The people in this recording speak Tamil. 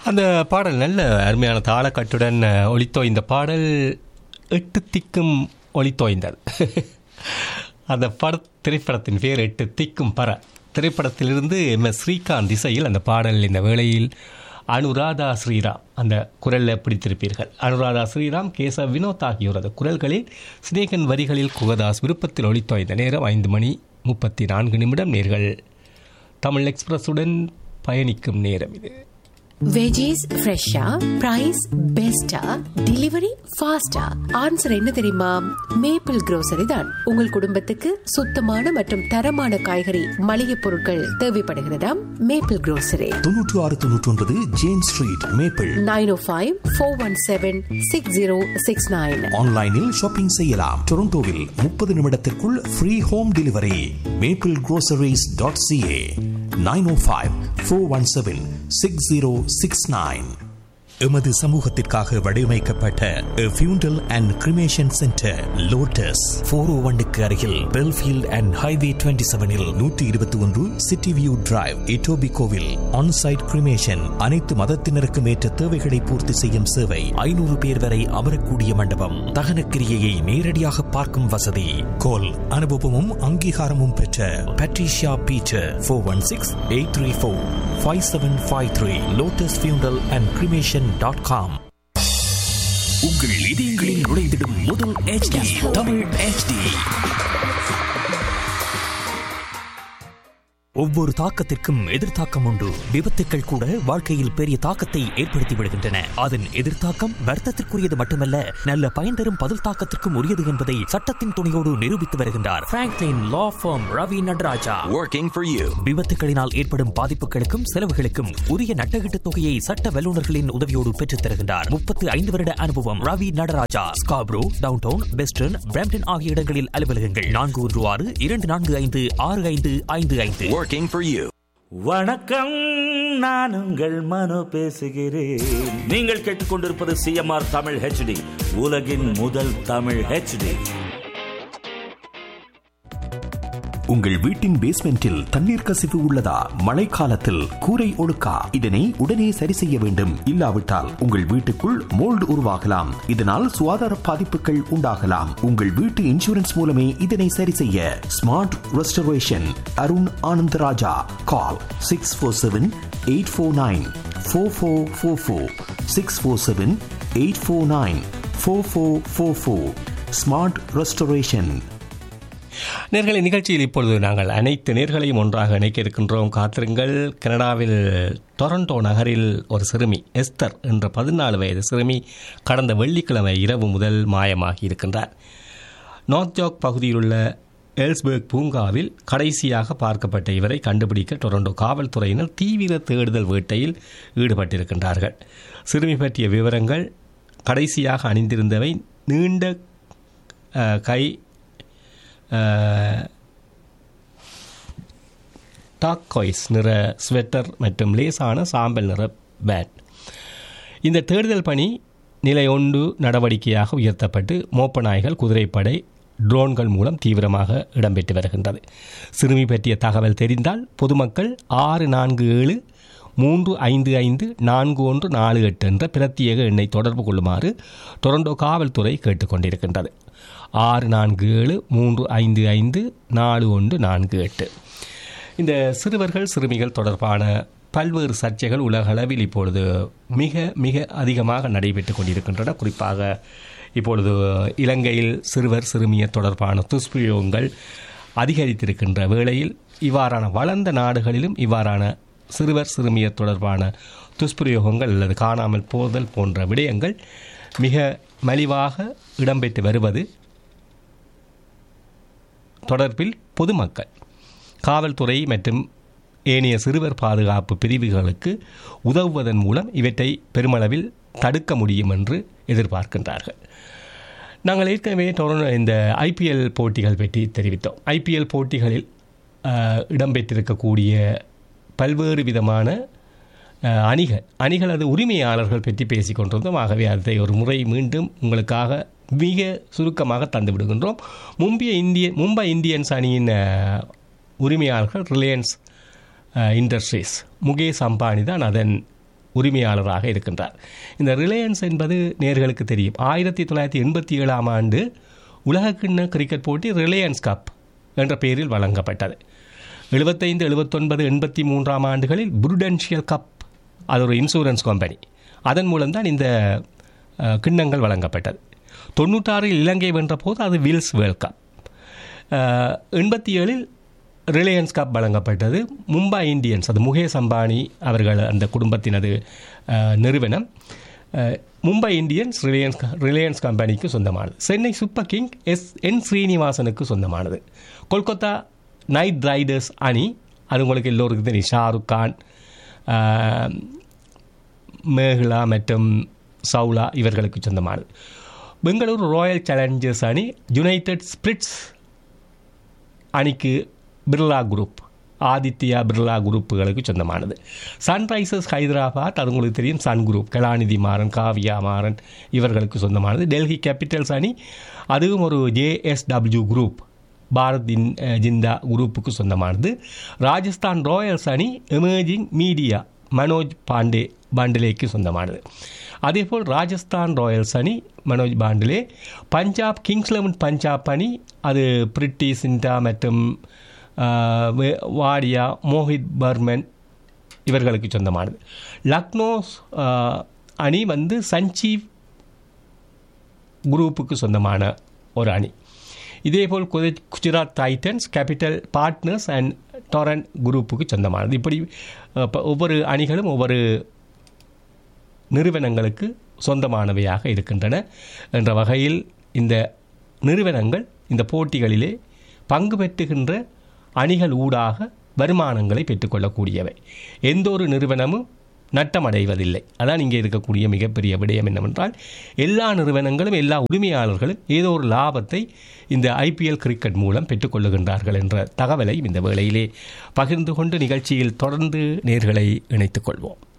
அந்த பாடல் நல்ல அருமையான தாளக்கட்டுடன் அஹ், ஒலித்தோய்ந்த பாடல் எட்டு திக்கும் ஒலித்தோய்ந்தது அந்த பட திரைப்படத்தின் பேர் எட்டு திக்கும் பற திரைப்படத்திலிருந்து எம் எஸ் ஸ்ரீகாந்த் இசையில் அந்த பாடல் இந்த வேளையில் அனுராதா ஸ்ரீராம் அந்த குரலில் பிடித்திருப்பீர்கள் அனுராதா ஸ்ரீராம் கேசவ் வினோத் ஆகியோரது குரல்களில் சினேகன் வரிகளில் குகதாஸ் விருப்பத்தில் ஒலித்தோய்ந்த நேரம் ஐந்து மணி முப்பத்தி நான்கு நிமிடம் நேர்கள் தமிழ் எக்ஸ்பிரஸுடன் பயணிக்கும் நேரம் இது வெஜிஸ் ஃப்ரெஷ்ஷா பிரைஸ் பெஸ்டா டெலிவரி ஃபாஸ்டா ஆன்சர் என்ன தெரியுமா மேப்பிள் grocery தான் உங்கள் குடும்பத்துக்கு சுத்தமான மற்றும் தரமான காய்கறி மளிகை பொருட்கள் தேவைப்படுகிறதா மேப்பிள் grocery தொன்னூற்று ஆறு தொன்னூற்றி ஒன்பது James street Maple nine O five four one seven six zero six nine ஆன்லைனில் ஷாப்பிங் செய்யலாம் டொரண்டோவில் முப்பது நிமிடத்திற்குள் free home delivery Maple groceries dot CA nine O five four one seven six zero six nine எமது சமூகத்திற்காக வடிவமைக்கப்பட்ட funeral and cremation centre Lotus four O ஒன்னுக்கு அருகில் பெல்ஃபீல்ட் அண்ட் ஹைவே டுவெண்ட்டி செவனில் நூற்றி இருபத்தி ஒன்று சிட்டி வியூ டிரைவ் இட்டோபி கோவில் ஆன்சைட் கிரிமேஷன் அனைத்து மதத்தினருக்கும் ஏற்ற தேவைகளை பூர்த்தி செய்யும் சேவை ஐநூறு பேர் வரை அமரக்கூடிய மண்டபம் தகன கிரியையை நேரடியாக பார்க்கும் வசதி கோல் அனுபவமும் அங்கீகாரமும் பெற்ற Patricia Peter four one six eight three four five seven five three Lotus funeral and cremation dot com உங்கள் இதயங்களில் நுழைந்திடும் முதல் HD தமிழ் HD ஒவ்வொரு தாக்கத்திற்கும் எதிர்த்தாக்கம் உண்டு விபத்துக்கள் கூட வாழ்க்கையில் பெரிய தாக்கத்தை ஏற்படுத்தி விடுகின்றன அதன் எதிர்த்தாக்கம் வர்த்தத்திற்குரியது மட்டுமல்ல நல்ல பயன் தரும் பதில் தாக்கத்திற்கும் உரியது என்பதை சட்டத்தின் துணையோடு நிரூபித்து வருகின்றார் Franklin law firm Ravi Nadarajah Working for you. விபத்துகளினால் ஏற்படும் பாதிப்புகளுக்கும் செலவுகளுக்கும் உரிய நட்டகீட்டு தொகையை சட்ட வல்லுநர்களின் உதவியோடு பெற்றுத் தருகின்றார் முப்பத்து ஐந்து வருட அனுபவம் Ravi Nadarajah Scarborough downtown western Brampton ஆகிய இடங்களில் அலுவலகங்கள் நான்கு ஒன்று ஆறு இரண்டு நான்கு ஐந்து ஆறு ஐந்து ஐந்து ஐந்து Working for you. வணக்கம் நான் உங்கள் மனோ பேசுகிறேன் நீங்கள் கேட்டுக்கொண்டிருப்பது சிஎம்ஆர் தமிழ் ஹெச்டி உலகின் முதல் தமிழ் ஹெச்டி உங்கள் வீட்டின் பேஸ்மெண்டில் தண்ணீர் கசிவு உள்ளதா மழைக்காலத்தில் கூரை ஒழுக்கா இதனை உடனே சரி செய்ய வேண்டும் இல்லாவிட்டால் உங்கள் வீட்டுக்குள் மோல்டு உருவாகலாம் இதனால் சுகாதார பாதிப்புகள் உண்டாகலாம் உங்கள் வீட்டு இன்சூரன்ஸ் மூலமே இதனை சரி செய்ய Smart Restoration Arun Anantharaja call six four seven eight four nine four four four four six four seven eight four nine four four four four Smart Restoration நேர்களை நிகழ்ச்சியில் இப்பொழுது நாங்கள் அனைத்து நேர்களையும் ஒன்றாக இணைக்க இருக்கின்றோம் காத்திருங்கள் கனடாவில் டொரண்டோ நகரில் ஒரு சிறுமி எஸ்தர் என்ற பதினாலு வயது சிறுமி கடந்த வெள்ளிக்கிழமை இரவு முதல் மாயமாகி இருக்கின்றார் நார்த் ஜாக் பகுதியில் உள்ள எல்ஸ்பர்க் பூங்காவில் கடைசியாக பார்க்கப்பட்ட இவரை கண்டுபிடிக்க டொரண்டோ காவல்துறையினர் தீவிர தேடுதல் வேட்டையில் ஈடுபட்டிருக்கின்றார்கள் சிறுமி பற்றிய விவரங்கள் கடைசியாக அணிந்திருந்தவை நீண்ட அஹ், கை டாக்காய்ஸ் நிற ஸ்வெட்டர் மற்றும் லேசான சாம்பல் நிற பேட் இந்த தேடுதல் பணி நிலை ஒன்று நடவடிக்கையாக உயர்த்தப்பட்டு மோப்ப நாய்கள் குதிரைப்படை ட்ரோன்கள் மூலம் தீவிரமாக இடம்பெற்று வருகின்றது சிறுமி பற்றிய தகவல் தெரிந்தால் பொதுமக்கள் ஆறு நான்கு ஏழு மூன்று ஐந்து ஐந்து நான்கு ஒன்று நாலு எட்டு என்ற பிரத்யேக எண்ணை தொடர்பு கொள்ளுமாறு டொரண்டோ காவல்துறை கேட்டுக்கொண்டிருக்கின்றது ஆறு நான்கு ஏழு மூன்று ஐந்து ஐந்து நாலு ஒன்று நான்கு எட்டு இந்த சிறுவர்கள் சிறுமிகள் தொடர்பான பல்வேறு சர்ச்சைகள் உலகளவில் இப்பொழுது மிக மிக அதிகமாக நடைபெற்று கொண்டிருக்கின்றன குறிப்பாக இப்பொழுது இலங்கையில் சிறுவர் சிறுமியர் தொடர்பான துஷ்பிரயோகங்கள் அதிகரித்திருக்கின்ற வேளையில் இவ்வாறான வளர்ந்த நாடுகளிலும் இவ்வாறான சிறுவர் சிறுமியர் தொடர்பான துஷ்பிரயோகங்கள் அல்லது காணாமல் போதல் போன்ற விடயங்கள் மிக மலிவாக இடம்பெற்று வருவது தொடர்பில் பொதுமக்கள் காவல்துறை மற்றும் ஏனைய சிறுவர் பாதுகாப்பு பிரிவுகளுக்கு உதவுவதன் மூலம் இவற்றை பெருமளவில் தடுக்க முடியும் என்று எதிர்பார்க்கின்றார்கள் நாங்கள் ஏற்கனவே தொடர்ந்து இந்த ஐபிஎல் போட்டிகள் பற்றி தெரிவித்தோம் ஐபிஎல் போட்டிகளில் அஹ், இடம்பெற்றிருக்கக்கூடிய பல்வேறு விதமான அஹ், அணிகள் அணிகள் அது உரிமையாளர்கள் பற்றி பேசிக் கொண்டிருந்தோம் ஆகவே அதை ஒரு முறை மீண்டும் உங்களுக்காக மிக சுருக்கமாக தந்து விடுகின்றோம் மும்பை இந்திய மும்பை இந்தியன்ஸ் அணியின் அஹ், உரிமையாளர்கள் ரிலையன்ஸ் இண்டஸ்ட்ரீஸ் முகேஷ் அம்பானி தான் அதன் உரிமையாளராக இருக்கின்றார் இந்த ரிலையன்ஸ் என்பது நேர்களுக்கு தெரியும் ஆயிரத்தி தொள்ளாயிரத்தி எண்பத்தி ஏழாம் ஆண்டு உலகக்கிண்ண கிரிக்கெட் போட்டி ரிலையன்ஸ் கப் என்ற பெயரில் வழங்கப்பட்டது எழுபத்தைந்து எழுபத்தொன்பது எண்பத்தி மூன்றாம் ஆண்டுகளில் புருடென்ஷியல் கப் அது ஒரு இன்சூரன்ஸ் கம்பெனி அதன் மூலம்தான் இந்த அஹ், கிண்ணங்கள் வழங்கப்பட்டது தொண்ணூற்றாறில் இலங்கை வென்ற போது அது வில்ஸ் வேர்ல்ட் கப் அஹ், எண்பத்தி ஏழில் ரிலையன்ஸ் கப் வழங்கப்பட்டது மும்பை இந்தியன்ஸ் அது முகேஷ் அம்பானி அவர்கள் அந்த குடும்பத்தினது அஹ், நிறுவனம் அஹ், மும்பை இந்தியன்ஸ் ரிலையன்ஸ் ரிலையன்ஸ் கம்பெனிக்கு சொந்தமானது Chennai Super Kings N ஸ்ரீனிவாசனுக்கு சொந்தமானது கொல்கத்தா நைட் ரைடர்ஸ் அணி அது உங்களுக்கு எல்லோருக்கும் தெரியும் ஷாருக் கான் அஹ், மேகலா மற்றும் சவுலா இவர்களுக்கு சொந்தமானது பெங்களூரு ராயல் சேலஞ்சர்ஸ் அணி யுனைடெட் ஸ்பிரிட்ஸ் அணிக்கு பிர்லா குரூப் ஆதித்யா பிர்லா குரூப்புகளுக்கு சொந்தமானது சன்ரைசர்ஸ் ஹைதராபாத் அது உங்களுக்கு தெரியும் சன் குரூப் கலாநிதி மாறன் காவியா மாறன் இவர்களுக்கு சொந்தமானது டெல்லி கேபிட்டல்ஸ் அணி அதுவும் ஒரு ஜேஎஸ்டபிள்யூ குரூப் பாரத் இன் அஹ், ஜிந்தா குரூப்புக்கு சொந்தமானது ராஜஸ்தான் ராயல்ஸ் அணி எமர்ஜிங் மீடியா மனோஜ் பாண்டே பாண்டலேக்கு சொந்தமானது அதேபோல் ராஜஸ்தான் ராயல்ஸ் அணி மனோஜ் பாண்டலே பஞ்சாப் கிங்ஸ் லெவன் பஞ்சாப் அணி அது பிரிட்டி சிண்டா மற்றும் ஆஹ், வே- வாடியா மோஹித் பர்மன் இவர்களுக்கு சொந்தமானது லக்னோ ஆஹ், அணி வந்து சஞ்சீவ் குரூப்புக்கு சொந்தமான ஒரு அணி இதேபோல் குஜ- Gujarat Titans Capital Partners and Torrent குரூப்புக்கு சொந்தமானது இப்படி அஹ், ப- ஒவ்வொரு அணிகளும் ஒவ்வொரு நிறுவனங்களுக்கு சொந்தமானவையாக இருக்கின்றன என்ற வகையில் இந்த நிறுவனங்கள் இந்த போட்டிகளிலே பங்கு பெற்றுகின்ற அணிகள் ஊடாக வருமானங்களை பெற்றுக்கொள்ளக்கூடியவை எந்த ஒரு நிறுவனமும் நட்டமடைவதில்லை அதான் இங்கே இருக்கக்கூடிய மிகப்பெரிய விடயம் என்னவென்றால் எல்லா நிறுவனங்களும் எல்லா உரிமையாளர்களும் ஏதோ ஒரு லாபத்தை இந்த ஐபிஎல் கிரிக்கெட் மூலம் பெற்றுக்கொள்ளுகின்றார்கள் என்ற தகவலை இந்த வேளையிலே பகிர்ந்து கொண்டு நிகழ்ச்சியில் தொடர்ந்து நேர்களை இணைத்துக் கொள்வோம்